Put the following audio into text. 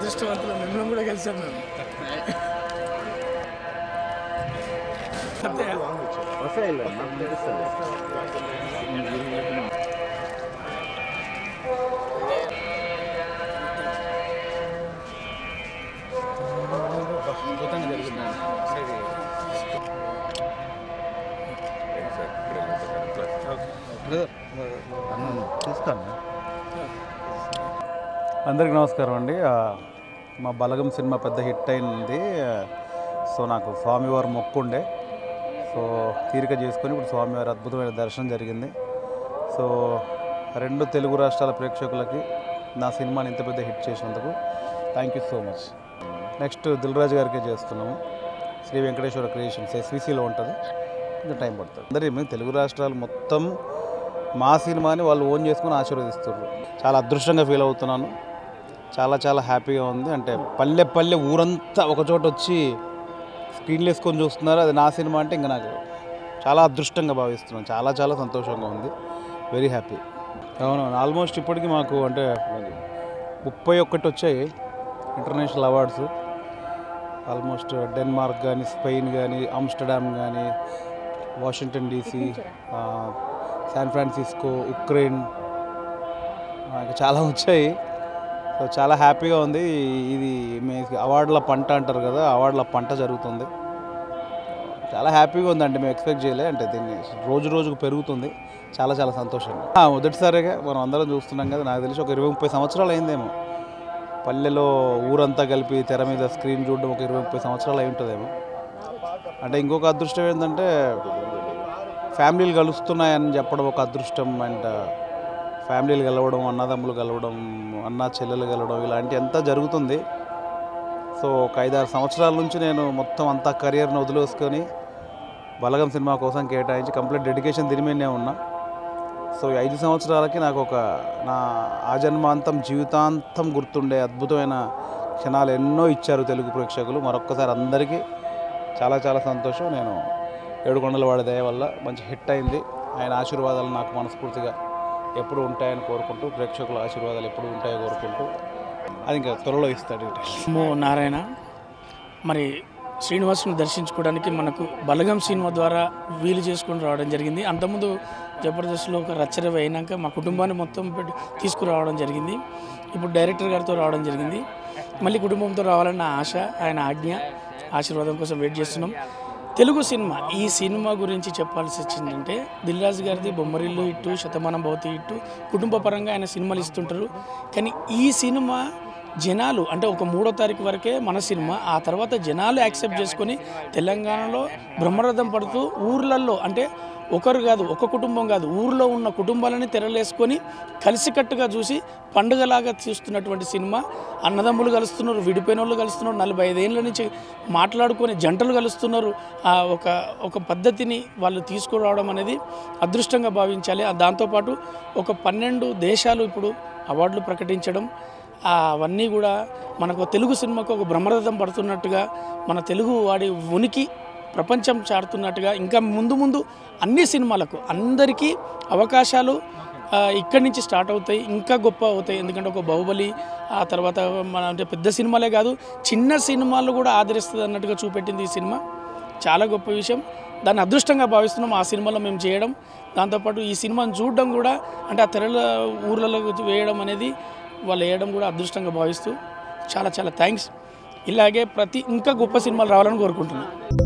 అదృష్టవంతులు మిమ్మల్ని కూడా కలిసాం మేము అంతే అద్భుతంగా జరిగిందండి తీసుకోండి అందరికీ నమస్కారం అండి ఆ, మా బలగం సినిమా పెద్ద హిట్ అయింది ఆ, సో నాకు స్వామివారి మొక్కు ఉండే సో తీరిక చేసుకొని ఇప్పుడు స్వామివారి అద్భుతమైన దర్శనం జరిగింది సో రెండు తెలుగు రాష్ట్రాల ప్రేక్షకులకి నా సినిమాని ఇంత పెద్ద హిట్ చేసినందుకు thank you so much next Dilraju గారికే చేస్తున్నాము శ్రీ వెంకటేశ్వర క్రియేషన్స్ ఎస్విసిలో ఉంటుంది కొంచెం టైం పడుతుంది అందరి మేము తెలుగు రాష్ట్రాలు మొత్తం మా సినిమాని వాళ్ళు ఓన్ చేసుకొని ఆశీర్వదిస్తున్నారు చాలా అదృష్టంగా ఫీల్ అవుతున్నాను చాలా చాలా హ్యాపీగా ఉంది అంటే పల్లె పల్లె ఊరంతా ఒక చోట వచ్చి స్క్రీన్లు వేసుకొని చూస్తున్నారు అది నా సినిమా అంటే ఇంకా నాకు చాలా అదృష్టంగా భావిస్తున్నాను చాలా చాలా సంతోషంగా ఉంది వెరీ హ్యాపీ అవునవును ఆల్మోస్ట్ ఇప్పటికి మాకు అంటే ముప్పై ఒక్కటి వచ్చాయి ఇంటర్నేషనల్ అవార్డ్స్ ఆల్మోస్ట్ డెన్మార్క్ కానీ స్పెయిన్ కానీ ఆమ్స్టర్డామ్ కానీ Washington DC San Francisco Ukraine ఆ, ఇంకా చాలా వచ్చాయి సో చాలా హ్యాపీగా ఉంది ఇది మీ అవార్డుల పంట అంటారు కదా అవార్డుల పంట జరుగుతుంది చాలా హ్యాపీగా ఉందండి మేము ఎక్స్పెక్ట్ చేయలే అంటే దీన్ని రోజు రోజుకు పెరుగుతుంది చాలా చాలా సంతోషంగా ఆ, మొదటిసారిగా మనం అందరం చూస్తున్నాం కదా నాకు తెలిసి ఒక ఇరవై ముప్పై సంవత్సరాలు అయిందేమో పల్లెలో ఊరంతా కలిపి తెర మీద స్క్రీన్ చూడడం ఒక ఇరవై ముప్పై సంవత్సరాలు అయి ఉంటుందేమో అంటే ఇంకొక అదృష్టం ఏంటంటే ఫ్యామిలీలు కలుస్తున్నాయని చెప్పడం ఒక అదృష్టం అండ్ ఫ్యామిలీలు కలవడం అన్నదమ్ములు కలవడం అన్న చెల్లెలు కలవడం ఇలాంటి అంతా జరుగుతుంది సో ఒక ఐదారు సంవత్సరాల నుంచి నేను మొత్తం అంతా కెరియర్ని వదిలేసుకొని బలగం సినిమా కోసం కేటాయించి కంప్లీట్ డెడికేషన్ దీని మీదనే ఉన్నా సో ఈ ఐదు సంవత్సరాలకి నాకు ఒక నా ఆజన్మాంతం జీవితాంతం గుర్తుండే అద్భుతమైన క్షణాలు ఎన్నో ఇచ్చారు తెలుగు ప్రేక్షకులు మరొక్కసారి అందరికీ చాలా చాలా సంతోషం నేను ఏడుకొండల వాడి దయ వల్ల మంచి హిట్ అయింది ఆయన ఆశీర్వాదాలు నాకు మనస్ఫూర్తిగా ఎప్పుడు ఉంటాయని కోరుకుంటూ ప్రేక్షకుల ఆశీర్వాదాలు ఎప్పుడు ఉంటాయో కోరుకుంటూ అది ఇంకా త్వరలో ఇస్తాడు డీటెయిల్స్ మో నారాయణ మరి శ్రీనివాసుని దర్శించుకోవడానికి మనకు బలగం సినిమా ద్వారా వీలు చేసుకొని రావడం జరిగింది అంతకుముందు జబర్దస్త్లో ఒక రచ్చరవి అయినాక మా కుటుంబాన్ని మొత్తం పెట్టి తీసుకురావడం జరిగింది ఇప్పుడు డైరెక్టర్ గారితో రావడం జరిగింది మళ్ళీ కుటుంబంతో రావాలన్న ఆశ ఆయన ఆజ్ఞ ఆశీర్వాదం కోసం వెయిట్ చేస్తున్నాం తెలుగు సినిమా ఈ సినిమా గురించి చెప్పాల్సి వచ్చిందంటే దిల్రాజు గారిది బొమ్మరిల్లు ఇట్టు శతమానం భవతి ఇట్టు కుటుంబ పరంగా ఆయన సినిమాలు ఇస్తుంటారు కానీ ఈ సినిమా జనాలు అంటే ఒక మూడో తారీఖు వరకే మన సినిమా ఆ తర్వాత జనాలు యాక్సెప్ట్ చేసుకొని తెలంగాణలో బ్రహ్మరథం పడుతూ ఊర్లల్లో అంటే ఒకరు కాదు ఒక కుటుంబం కాదు ఊర్లో ఉన్న కుటుంబాలని తెరలేసుకొని కలిసికట్టుగా చూసి పండుగలాగా చూస్తున్నటువంటి సినిమా అన్నదమ్ములు కలుస్తున్నారు విడిపోయిన వాళ్ళు కలుస్తున్నారు నలభై ఐదేళ్ళ నుంచి మాట్లాడుకొని జంటలు కలుస్తున్నారు ఆ ఒక ఒక పద్ధతిని వాళ్ళు తీసుకురావడం అనేది అదృష్టంగా భావించాలి ఆ దాంతోపాటు ఒక పన్నెండు దేశాలు ఇప్పుడు అవార్డులు ప్రకటించడం ఆ అవన్నీ కూడా మనకు తెలుగు సినిమాకు ఒక బ్రహ్మరథం పడుతున్నట్టుగా మన తెలుగు వాడి ఉనికి ప్రపంచం చాటుతున్నట్టుగా ఇంకా ముందు ముందు అన్ని సినిమాలకు అందరికీ అవకాశాలు ఆ, ఇక్కడి నుంచి స్టార్ట్ అవుతాయి ఇంకా గొప్ప అవుతాయి ఎందుకంటే ఒక బాహుబలి ఆ తర్వాత మన అంటే పెద్ద సినిమాలే కాదు చిన్న సినిమాలు కూడా ఆదరిస్తుంది అన్నట్టుగా చూపెట్టింది ఈ సినిమా చాలా గొప్ప విషయం దాన్ని అదృష్టంగా భావిస్తున్నాం ఆ సినిమాలో మేము చేయడం దాంతోపాటు ఈ సినిమాను చూడడం కూడా అంటే ఆ తెరల ఊర్లలో వేయడం అనేది వాళ్ళు వేయడం కూడా అదృష్టంగా భావిస్తూ చాలా చాలా థ్యాంక్స్ ఇలాగే ప్రతి ఇంకా గొప్ప సినిమాలు రావాలని కోరుకుంటున్నాను